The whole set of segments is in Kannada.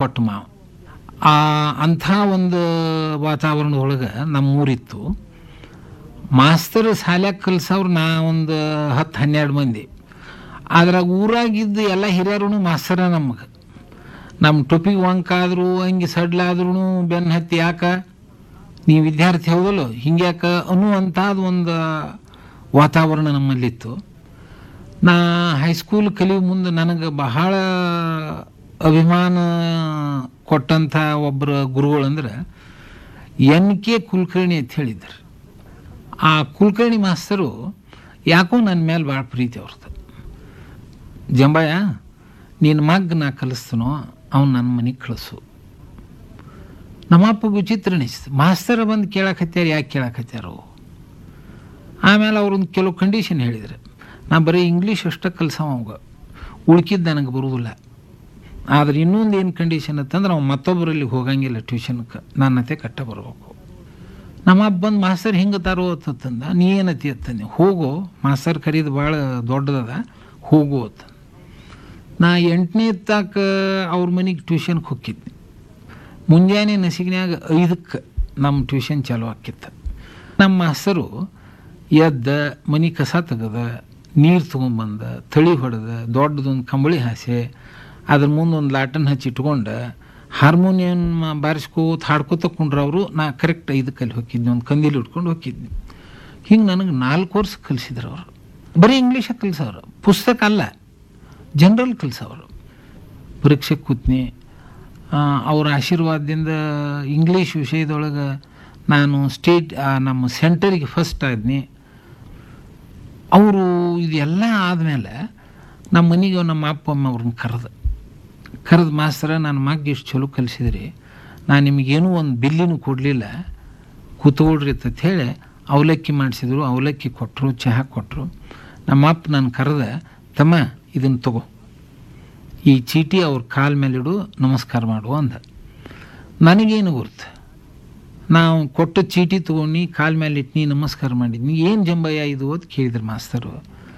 ಕೊಟ್ಟ ಮಾವ ಆ ಅಂಥ ಒಂದು ವಾತಾವರಣದೊಳಗೆ ನಮ್ಮ ಊರಿತ್ತು ಮಾಸ್ತರ್ ಶಾಲ್ಯಾಗ ಕಲ್ಸವ್ರು ನಾ ಒಂದು ಹತ್ತು ಹನ್ನೆರಡು ಮಂದಿ ಅದ್ರಾಗ ಊರಾಗಿದ್ದು ಎಲ್ಲ ಹಿರಿಯರು ಮಾಸ್ತರ ನಮಗೆ ನಮ್ಮ ಟೊಪಿಗೆ ವಂಕಾದ್ರು ಹಂಗೆ ಸಡ್ಲಾದ್ರೂ ಬೆನ್ನು ಹತ್ತಿ ಯಾಕ ನೀವು ವಿದ್ಯಾರ್ಥಿ ಹೌದಲ್ಲ ಹಿಂಗ್ಯಾಕ ಅನ್ನುವಂಥದ್ದು ಒಂದು ವಾತಾವರಣ ನಮ್ಮಲ್ಲಿತ್ತು ನಾ ಹೈಸ್ಕೂಲ್ ಕಲಿಯೋ ಮುಂದೆ ನನಗೆ ಬಹಳ ಅಭಿಮಾನ ಕೊಟ್ಟಂಥ ಒಬ್ಬರ ಗುರುಗಳಂದ್ರೆ ಎನ್ ಕೆ ಕುಲಕರ್ಣಿ ಅಂತ ಹೇಳಿದ್ರು ಆ ಕುಲಕರ್ಣಿ ಮಾಸ್ತರು ಯಾಕೋ ನನ್ನ ಮೇಲೆ ಭಾಳ ಪ್ರೀತಿ ಅವ್ರದ್ದು ಜಂಬಾಯ ನಿನ್ನ ಮಗ್ ನಾ ಕಲಿಸ್ತನೋ ಅವ್ನು ನನ್ನ ಮನೆಗೆ ಕಳಿಸು ನಮ್ಮಪ್ಪ ವಿಚಿತ್ರ ಅನಿಸ್ತು ಮಾಸ್ತರ ಬಂದು ಕೇಳಕತ್ಯಾರ ಯಾಕೆ ಕೇಳಕತ್ಯಾರು ಆಮೇಲೆ ಅವ್ರೊಂದು ಕೆಲವು ಕಂಡೀಷನ್ ಹೇಳಿದ್ರು ನಾ ಬರೀ ಇಂಗ್ಲೀಷ್ ಅಷ್ಟೇ ಕಲ್ಸವ ಅವಾಗ ಉಳ್ಕಿದ್ದು ನನಗೆ ಬರುವುದಿಲ್ಲ ಆದ್ರೆ ಇನ್ನೊಂದು ಏನು ಕಂಡೀಷನ್ ಅಂತಂದ್ರೆ ಅವ್ನು ಮತ್ತೊಬ್ಬರಲ್ಲಿ ಹೋಗಂಗಿಲ್ಲ ಟ್ಯೂಷನ್ಗೆ ನನ್ನತೆ ಕಟ್ಟ ಬರಬೇಕು ನಮ್ಮ ಅಪ್ಪ ಬಂದು ಮಾಸ್ತರ್ ಹಿಂಗೆ ತಾರೋ ಅಂತಂದ ನೀ ಏನತಿ ಅಂತಂದೆ ಹೋಗು ಮಾಸ್ತರ್ ಕರೀದು ಭಾಳ ದೊಡ್ಡದದ ಹೋಗು ಅಂತ ನಾ ಎಂಟನೇ ತಾಕ ಅವ್ರ ಮನೆಗೆ ಟ್ಯೂಷನ್ಗೆ ಹೋಗಿದ್ದೆ ಮುಂಜಾನೆ ನಸಿಗಿನ್ಯಾಗ ಐದಕ್ಕೆ ನಮ್ಮ ಟ್ಯೂಷನ್ ಚಾಲು ಆಕಿತ್ತು ನಮ್ಮ ಮಾಸ್ತರು ಎದ್ದ ಮನೆ ಕಸ ತೆಗೆದ ನೀರು ತೊಗೊಂಬಂದ ತಳಿ ಹೊಡೆದ ದೊಡ್ಡದೊಂದು ಕಂಬಳಿ ಹಾಸೆ ಅದ್ರ ಮುಂದೆ ಒಂದು ಲಾಟನ್ ಹಚ್ಚಿ ಇಟ್ಕೊಂಡು ಹಾರ್ಮೋನಿಯಂ ಬಾರಿಸ್ಕೋತ ಹಾಡ್ಕೋತ ಕುಂಡ್ರವರು ನಾ ಕರೆಕ್ಟ್ ಐದಕ್ಕಲ್ಲಿ ಹೋಗಿದ್ನಿ ಒಂದು ಕಂದೀಲಿ ಉಟ್ಕೊಂಡು ಹೋಗಿದ್ನಿ ಹಿಂಗೆ ನನಗೆ ನಾಲ್ಕು ವರ್ಷ ಕಲಿಸಿದ್ರು ಅವರು ಬರೀ ಇಂಗ್ಲೀಷ ಕಲಿಸೋರು ಪುಸ್ತಕ ಅಲ್ಲ ಜನರಲ್ ಕಲಿಸೋರು ಪರೀಕ್ಷೆಗೆ ಕೂತ್ನಿ ಆ, ಅವ್ರ ಆಶೀರ್ವಾದದಿಂದ ಇಂಗ್ಲೀಷ್ ವಿಷಯದೊಳಗೆ ನಾನು ಸ್ಟೇಟ್ ಆ, ನಮ್ಮ ಸೆಂಟರಿಗೆ ಫಸ್ಟ್ ಆದ್ನಿ ಅವರು ಇದೆಲ್ಲ ಆದಮೇಲೆ ನಮ್ಮ ಮನೆಗೆ ನಮ್ಮ ಅಪ್ಪ ಅಮ್ಮ ಅವ್ರನ್ನ ಕರೆದು ಕರೆದು ಮಾಸ್ತರ ನನ್ನ ಮಗ ಇಷ್ಟು ಚಲೋ ಕಲಿಸಿದ್ರಿ ನಾನು ನಿಮಗೇನೂ ಒಂದು ಬಿಲ್ಲಿನೂ ಕೊಡಲಿಲ್ಲ ಕೂತ್ಕೊಳ್ರಿ ಅಂತ ಹೇಳಿ ಅವಲಕ್ಕಿ ಮಾಡಿಸಿದ್ರು ಅವಲಕ್ಕಿ ಕೊಟ್ಟರು ಚಹಾ ಕೊಟ್ಟರು ನಮ್ಮ ಅಪ್ಪ ನಾನು ಕರೆದ ತಮ್ಮ ಇದನ್ನು ತಗೋ ಈ ಚೀಟಿ ಅವ್ರ ಕಾಲ ಮೇಲಿಡು ನಮಸ್ಕಾರ ಮಾಡು ಅಂದ ನನಗೇನು ಗುರ್ತು ನಾವು ಕೊಟ್ಟ ಚೀಟಿ ತೊಗೊಂಡು ಕಾಲ ಮೇಲೆ ಇಟ್ಟು ನಮಸ್ಕಾರ ಮಾಡಿದ್ನಿ ಏನು ಜಂಬಯ್ಯ ಇದು ಅಂತ ಕೇಳಿದ್ರು ಮಾಸ್ತರು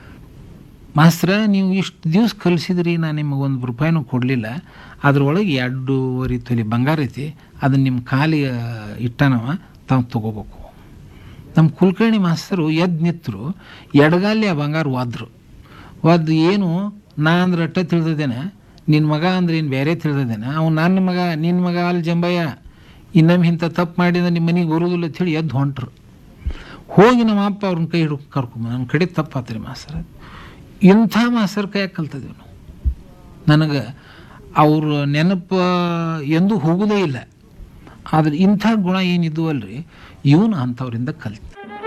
ಮಾಸ್ತರ ನೀವು ಇಷ್ಟು ದಿವ್ಸ ಕಲಿಸಿದ್ರಿ ನಾನು ನಿಮಗೆ ಒಂದು ರೂಪಾಯಿನೂ ಕೊಡಲಿಲ್ಲ ಅದ್ರೊಳಗೆ ಎರಡೂವರೆ ತೊಲಿ ಬಂಗಾರ ಐತಿ ಅದನ್ನು ನಿಮ್ಮ ಕಾಲಿಗೆ ಇಟ್ಟನವ ತಾವು ತೊಗೋಬೇಕು ನಮ್ಮ ಕುಲಕರ್ಣಿ ಮಾಸ್ತರು ಎದ್ದು ನಿಂತರು ಎಡಗಾಲಿ ಆ ಬಂಗಾರ ಒದ್ರು ಒದ್ದು ಏನು ನಾ ಅಂದ್ರೆ ಅಟ್ಟ ತಿಳಿದೇನೆ ನಿನ್ನ ಮಗ ಅಂದ್ರೆ ಏನು ಬೇರೆ ತಿಳಿದೇನೆ ಅವ್ನು ನನ್ನ ಮಗ ನಿನ್ನ ಮಗ ಅಲ್ಲಿ ಜಂಬಯ್ಯ ಇನ್ನೊಮ್ಮೆ ಇಂಥ ತಪ್ಪು ಮಾಡಿದ್ರೆ ನಿಮ್ಮ ಮನೆಗೆ ಬರೋದಿಲ್ಲ ಅಂತೇಳಿ ಎದ್ದು ಹೊಂಟ್ರು ಹೋಗಿ ನಮ್ಮ ಅಪ್ಪ ಅವ್ರನ್ನ ಕೈ ಹಿಡ್ಕೊ ಕರ್ಕೊಂಬ ನನ್ನ ಕಡೆ ತಪ್ಪಾತ್ರಿ ಮಾಸ್ತರ್ ಇಂಥ ಮಾಸ್ತರ್ ಕೈಯಾಗ ಕಲ್ತಿದ್ವಿ ನಾವು ನನಗೆ ಅವ್ರ ನೆನಪು ಎಂದೂ ಹೋಗೋದೇ ಇಲ್ಲ ಆದ್ರೆ ಇಂಥ ಗುಣ ಏನಿದ್ವಲ್ರಿ ಇವನು ಅಂಥವ್ರಿಂದ ಕಲ್ತು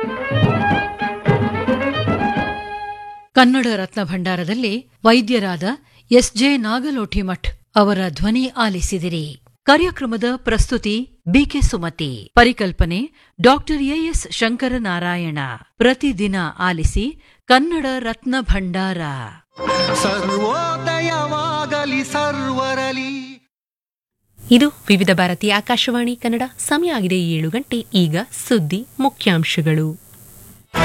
ಕನ್ನಡ ರತ್ನ ಭಂಡಾರದಲ್ಲಿ ವೈದ್ಯರಾದ ಎಸ್ ಜೆ ನಾಗಲೋಠಿಮಠ್ ಅವರ ಧ್ವನಿ ಆಲಿಸಿದಿರಿ ಕಾರ್ಯಕ್ರಮದ ಪ್ರಸ್ತುತಿ ಬಿಕೆ ಸುಮತಿ ಪರಿಕಲ್ಪನೆ ಡಾಕ್ಟರ್ ಎಎಸ್ ಶಂಕರನಾರಾಯಣ ಪ್ರತಿದಿನ ಆಲಿಸಿ ಕನ್ನಡ ರತ್ನ ಭಂಡಾರ ಸರ್ವೋದಯವಾಗಲಿ ಸರ್ವರಲಿ ಇದು ವಿವಿಧ ಭಾರತಿ ಆಕಾಶವಾಣಿ ಕನ್ನಡ ಸಮಯ ಆಗಿದೆ ಏಳು ಗಂಟೆ ಈಗ ಸುದ್ದಿ ಮುಖ್ಯಾಂಶಗಳು